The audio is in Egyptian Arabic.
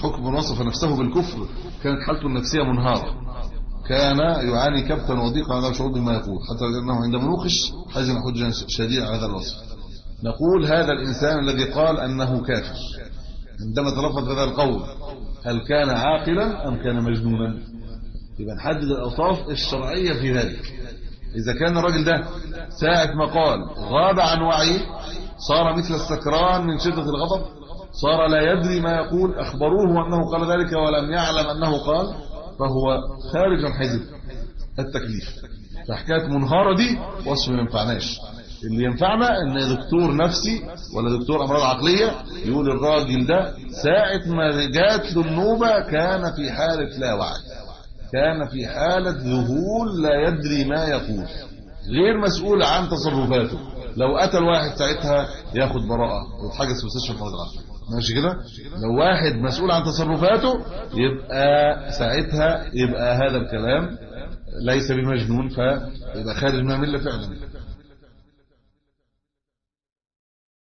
بحكم من وصف نفسه بالكفر كانت حالته النفسية منهارة كان يعاني كبتا وضيقا على شعور بما يقول حتى أنه عندما نوقش حزن حجا شديد على هذا الوصف نقول هذا الإنسان الذي قال أنه كافر عندما تلفظ هذا القول هل كان عاقلا أم كان مجنونا يبقى نحدد الأوصاف الشرعية في ذلك إذا كان الراجل ده ساعة ما قال غاب عن وعيه صار مثل السكران من شدة الغضب صار لا يدري ما يقول أخبروه أنه قال ذلك ولم يعلم أنه قال فهو خارج عن حيز التكليف فحكاية منهارة دي وصف ما ينفعناش اللي ينفعنا ان دكتور نفسي ولا دكتور امراض عقلية يقول الراجل ده ساعة ما جات له النوبة كان في حالة لا وعي كان في حالة ذهول لا يدري ما يقول غير مسؤول عن تصرفاته لو قتل واحد ساعتها ياخد براءة ويتحجز في مستشفى المرضى العقلي ماشي كده لو واحد مسؤول عن تصرفاته يبقى ساعتها يبقى هذا الكلام ليس بمجنون فيبقى خارج من المله فعلا